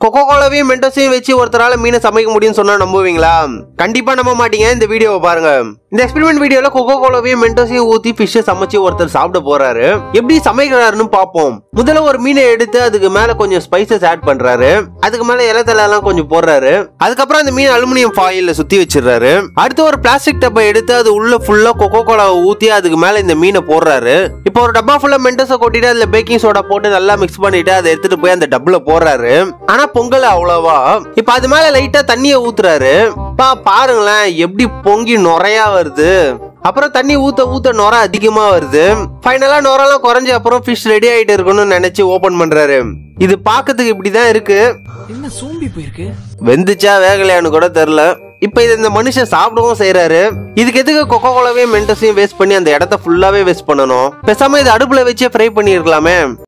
கொக்கோ கோலாவையும் மென்டோஸையும் வச்சு ஒருத்தரால மீனை சமைக்க முடியும்னு சொன்னா நம்புவீங்களா கண்டிப்பா நம்ப மாட்டீங்க இந்த வீடியோவை பாருங்க இந்த எக்ஸ்பெரிமெண்ட் வீடியோல கொக்கோ கோலாவையும் மென்டோஸையும் ஊத்தி ஃபிஷ் சமைச்சு ஒருத்தர் சாப்பிட போறாரு எப்படி சமைக்கிறாருன்னு பார்ப்போம் முதல்ல ஒரு மீனை எடுத்து அதுக்கு மேல கொஞ்சம் ஸ்பைசஸ் ஆட் பண்றாரு அதுக்கு மேல இலத்தலை எல்லாம் கொஞ்சம் போடுறாரு அதுக்கப்புறம் அந்த மீன் அலுமினியம் ஃபாயில்ல சுத்தி வச்சிடுறாரு அடுத்து ஒரு பிளாஸ்டிக் டப்பை எடுத்து அது உள்ள ஃபுல்லா கொக்கோ கோலாவை ஊத்தி அதுக்கு மேல இந்த மீனை போடுறாரு இப்போ ஒரு டப்பா ஃபுல்லா மென்டோஸை கொட்டிட்டு அதுல பேக்கிங் சோடா போட்டு நல்லா மிக்ஸ் பண்ணிட்டு அதை எடுத்துட்டு போய் அந்த டப்புல போடுறாரு ஆனா பொங்கல் அவ்வளவா இப்ப அது மேல லைட்டா தண்ணிய ஊத்துறாரு பா பாருங்களேன் எப்படி பொங்கி நுறையா வருது அப்புறம் தண்ணி ஊத்த ஊத்த நுர அதிகமா வருது ஃபைனலா நுரெல்லாம் குறைஞ்ச அப்புறம் ஃபிஷ் ரெடி ஆயிட்டு இருக்கணும்னு நினைச்சு ஓபன் பண்றாரு இது பார்க்கறதுக்கு இப்படிதான் இருக்கு என்ன சோம்பி போயிருக்கு வெந்துச்சா வேகலையான்னு கூட தெரியல இப்ப இது இந்த மனுஷன் சாப்பிடவும் செய்யறாரு இதுக்கு எதுக்கு கொக்கோ கோலாவையும் மென்டஸையும் வேஸ்ட் பண்ணி அந்த இடத்த ஃபுல்லாவே வேஸ்ட் பண்ணணும் பேசாம இது அடுப்புல வச்சே ஃப்ரை பண்ணியிருக்கலாமே